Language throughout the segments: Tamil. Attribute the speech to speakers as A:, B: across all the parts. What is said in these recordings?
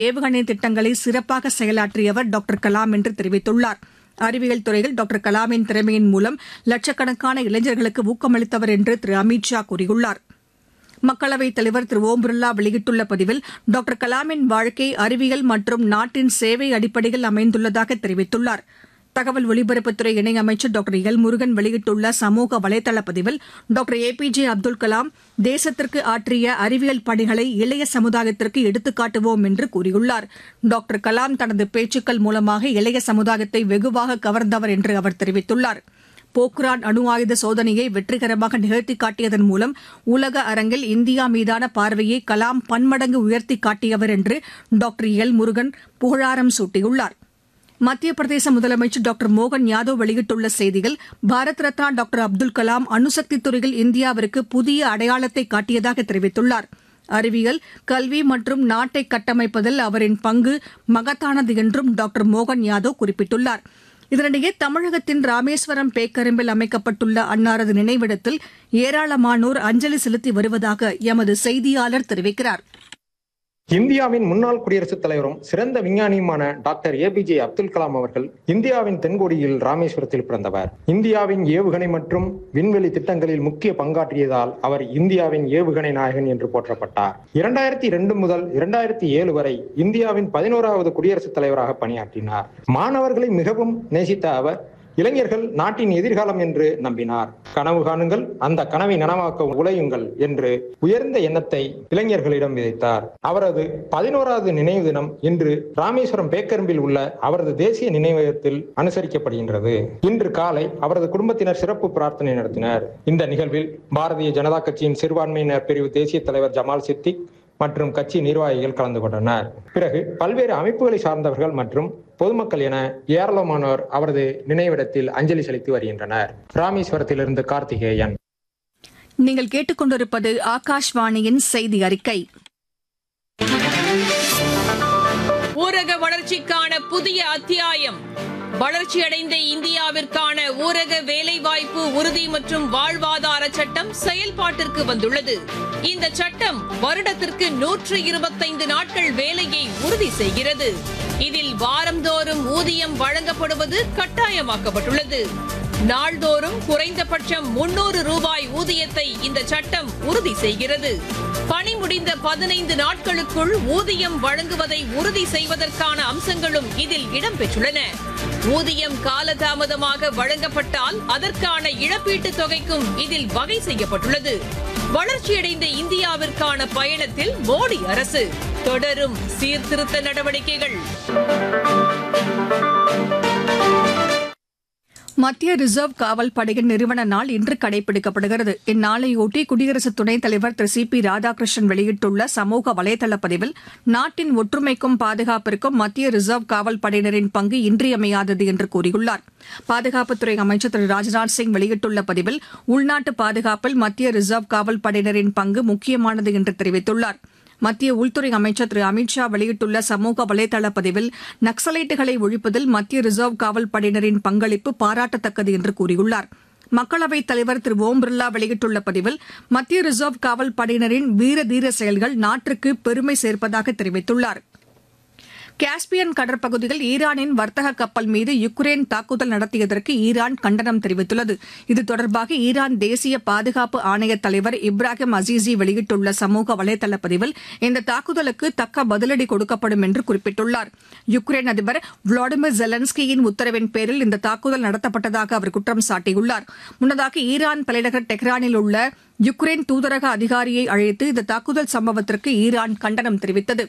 A: ஏவுகணை திட்டங்களை சிறப்பாக செயலாற்றியவர் டாக்டர் கலாம் என்று தெரிவித்துள்ளார் அறிவியல் துறையில் டாக்டர் கலாமின் திறமையின் மூலம் லட்சக்கணக்கான இளைஞர்களுக்கு ஊக்கமளித்தவர் என்று திரு அமித் ஷா கூறியுள்ளார் மக்களவைத் தலைவர் திரு ஓம் பிர்லா வெளியிட்டுள்ள பதிவில் டாக்டர் கலாமின் வாழ்க்கை அறிவியல் மற்றும் நாட்டின் சேவை அடிப்படையில் அமைந்துள்ளதாக தெரிவித்துள்ளார் தகவல் ஒலிபரப்புத்துறை இணையமைச்சர் டாக்டர் எல் முருகன் வெளியிட்டுள்ள சமூக வலைதள பதிவில் doctor A P J Abdul Kalam தேசத்திற்கு ஆற்றிய அறிவியல் பணிகளை இளைய சமுதாயத்திற்கு எடுத்துக்காட்டுவோம் என்று கூறியுள்ளார் டாக்டர் கலாம் தனது பேச்சுக்கள் மூலமாக இளைய சமுதாயத்தை வெகுவாக கவர்ந்தவர் என்று அவர் தெரிவித்துள்ளார் போக்ரான் அணு ஆயுத சோதனையை வெற்றிகரமாக நிகழ்த்தி காட்டியதன் மூலம் உலக அரங்கில் இந்தியா மீதான பார்வையை கலாம் பன்மடங்கு உயர்த்தி காட்டியவர் என்று டாக்டர் எல் முருகன் புகழாரம் சூட்டியுள்ளார் மத்திய பிரதேச முதலமைச்சர் டாக்டர் மோகன் யாதவ் வெளியிட்டுள்ள செய்தியில் பாரத் ரத்னா டாக்டர் அப்துல் கலாம் அணுசக்தி துறையில் இந்தியாவிற்கு புதிய அடையாளத்தை காட்டியதாக தெரிவித்துள்ளார் அறிவியல் கல்வி மற்றும் நாட்டை கட்டமைப்பதில் அவரின் பங்கு மகத்தானது என்றும் டாக்டர் மோகன் யாதவ் குறிப்பிட்டுள்ளார் இதனிடையே தமிழகத்தின் ராமேஸ்வரம் பேக்கரும்பில் அமைக்கப்பட்டுள்ள அன்னாரது நினைவிடத்தில் ஏராளமானோர் அஞ்சலி செலுத்தி வருவதாக எமது செய்தியாளர் தெரிவிக்கிறார்
B: இந்தியாவின் முன்னாள் குடியரசுத் தலைவரும் சிறந்த விஞ்ஞானியுமான டாக்டர் ஏபிஜே அப்துல் கலாம் அவர்கள் இந்தியாவின் தென்கோடியில் ராமேஸ்வரத்தில் பிறந்தவர் இந்தியாவின் ஏவுகணை மற்றும் விண்வெளி திட்டங்களில் முக்கிய பங்காற்றியதால் அவர் இந்தியாவின் ஏவுகணை நாயகன் என்று போற்றப்பட்டார் இரண்டாயிரத்தி இரண்டு முதல் இரண்டாயிரத்தி ஏழு வரை இந்தியாவின் பதினோராவது குடியரசுத் தலைவராக பணியாற்றினார் மாணவர்களை மிகவும் நேசித்த அவர் இளைஞர்கள் நாட்டின் எதிர்காலம் என்று நம்பினார் கனவு காணுங்கள் அந்த கனவை நனவாக்க உழையுங்கள் என்று உயர்ந்த எண்ணத்தை இளைஞர்களிடம் விதைத்தார் அவரது பதினோராவது நினைவு தினம் இன்று ராமேஸ்வரம் பேக்கரும்பில் உள்ள அவரது தேசிய நினைவகத்தில் அனுசரிக்கப்படுகின்றது இன்று காலை அவரது குடும்பத்தினர் சிறப்பு பிரார்த்தனை நடத்தினர் இந்த நிகழ்வில் பாரதிய ஜனதா கட்சியின் சிறுபான்மையினர் பிரிவு தேசிய தலைவர் ஜமால் சித்திக் மற்றும் கட்சி நிர்வாகிகள் கலந்து கொண்டனர் பிறகு பல்வேறு அமைப்புகளை சார்ந்தவர்கள் மற்றும் பொதுமக்கள் என ஏராளமானோர் அவரது நினைவிடத்தில் அஞ்சலி செலுத்தி வருகின்றனர் ராமேஸ்வரத்திலிருந்து கார்த்திகேயன்
A: நீங்கள் கேட்டுக்கொண்டிருப்பது ஆகாஷ்வாணியின் செய்தி அறிக்கை
C: ஊரக வளர்ச்சிக்கான புதிய அத்தியாயம் வளர்ச்சியடைந்த இந்தியாவிற்கான ஊரக வேலைவாய்ப்பு உறுதி மற்றும் வாழ்வாதார சட்டம் செயல்பாட்டிற்கு வந்துள்ளது இந்த சட்டம் வருடத்திற்கு நூற்று இருபத்தைந்து நாட்கள் வேலையை உறுதி செய்கிறது இதில் வாரந்தோறும் ஊதியம் வழங்கப்படுவது கட்டாயமாக்கப்பட்டுள்ளது நாள்தோறும் குறைந்தபட்சம் முன்னூறு ரூபாய் ஊதியத்தை இந்த சட்டம் உறுதி செய்கிறது பணி முடிந்த பதினைந்து நாட்களுக்குள் ஊதியம் வழங்குவதை உறுதி செய்வதற்கான அம்சங்களும் இதில் இடம்பெற்றுள்ளன ஊதியம் காலதாமதமாக வழங்கப்பட்டால் அதற்கான இழப்பீட்டுத் தொகைக்கும் இதில் வகை செய்யப்பட்டுள்ளது வளர்ச்சியடைந்த இந்தியாவிற்கான பயணத்தில் மோடி அரசு தொடரும் சீர்திருத்த நடவடிக்கைகள்
A: மத்திய ரிசர்வ் காவல் படையின் நிறுவன நாள் இன்று கடைபிடிக்கப்படுகிறது இந்நாளையொட்டி குடியரசு துணைத் தலைவர் திரு சி பி ராதாகிருஷ்ணன் வெளியிட்டுள்ள சமூக வலைதள பதிவில் நாட்டின் ஒற்றுமைக்கும் பாதுகாப்பிற்கும் மத்திய ரிசர்வ் காவல் படையினரின் பங்கு இன்றியமையாதது என்று கூறியுள்ளார் பாதுகாப்புத்துறை அமைச்சர் திரு ராஜ்நாத் சிங் வெளியிட்டுள்ள பதிவில் உள்நாட்டு பாதுகாப்பில் மத்திய ரிசர்வ் காவல் படையினரின் பங்கு முக்கியமானது என்று தெரிவித்துள்ளார் மத்திய உள்துறை அமைச்சர் திரு அமித் ஷா வெளியிட்டுள்ள சமூக வலைதள பதிவில் நக்சலைட்டுகளை ஒழிப்பதில் மத்திய ரிசர்வ் காவல் படையினரின் பங்களிப்பு பாராட்டத்தக்கது என்று கூறியுள்ளார் மக்களவைத் தலைவர் திரு ஓம் பிர்லா வெளியிட்டுள்ள பதிவில் மத்திய ரிசர்வ் காவல் படையினரின் வீர தீர செயல்கள் நாட்டிற்கு பெருமை சேர்ப்பதாக தெரிவித்துள்ளார் காஸ்பியன் கடற்பகுதியில் ஈரானின் வர்த்தக கப்பல் மீது யுக்ரைன் தாக்குதல் நடத்தியதற்கு ஈரான் கண்டனம் தெரிவித்துள்ளது இது தொடர்பாக ஈரான் தேசிய பாதுகாப்பு ஆணைய தலைவர் இப்ராஹிம் அசீசி வெளியிட்டுள்ள சமூக வலைதள பதிவில் இந்த தாக்குதலுக்கு தக்க பதிலடி கொடுக்கப்படும் என்று குறிப்பிட்டுள்ளார் யுக்ரைன் அதிபர் விளாடிமிர் ஜெலன்ஸ்கியின் உத்தரவின் பேரில் இந்த தாக்குதல் நடத்தப்பட்டதாக அவர் குற்றம் சாட்டியுள்ளார் முன்னதாக ஈரான் தலைநகர் டெஹ்ரானில் உள்ள யுக்ரைன் தூதரக அதிகாரியை அழைத்து இந்த தாக்குதல் சம்பவத்திற்கு ஈரான் கண்டனம் தெரிவித்தது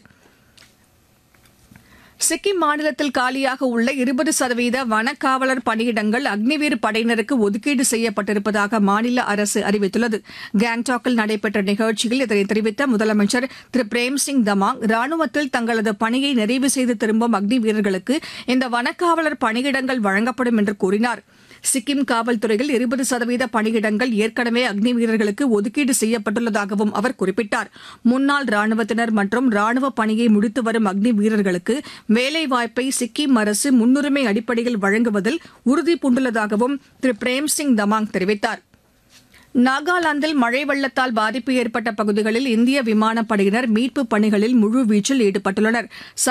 A: சிக்கிம் மாநிலத்தில் காலியாக உள்ள இருபது சதவீத வனக்காவலர் பணியிடங்கள் அக்னிவீர் படையினருக்கு ஒதுக்கீடு செய்யப்பட்டிருப்பதாக மாநில அரசு அறிவித்துள்ளது கேங்டாக்கில் நடைபெற்ற நிகழ்ச்சியில் இதனை தெரிவித்த முதலமைச்சர் திரு பிரேம்சிங் தமாங் ராணுவத்தில் தங்களது பணியை நிறைவு செய்து திரும்பும் அக்னி வீரர்களுக்கு இந்த வனக்காவலர் பணியிடங்கள் வழங்கப்படும் என்று கூறினார் சிக்கிம் காவல்துறையில் இருபது சதவீத பணியிடங்கள் ஏற்கனவே அக்னி வீரர்களுக்கு ஒதுக்கீடு செய்யப்பட்டுள்ளதாகவும் அவர் குறிப்பிட்டார் முன்னாள் ராணுவத்தினர் மற்றும் ராணுவ பணியை முடித்து வரும் அக்னி வீரர்களுக்கு வேலைவாய்ப்பை சிக்கிம் அரசு முன்னுரிமை அடிப்படையில் வழங்குவதில் உறுதி பூண்டுள்ளதாகவும் திரு பிரேம்சிங் தமாங் தெரிவித்தார் நாகாலாந்தில் மழை வெள்ளத்தால் பாதிப்பு ஏற்பட்ட பகுதிகளில் இந்திய விமானப்படையினர் மீட்புப் பணிகளில் முழுவீச்சில் ஈடுபட்டுள்ளனர்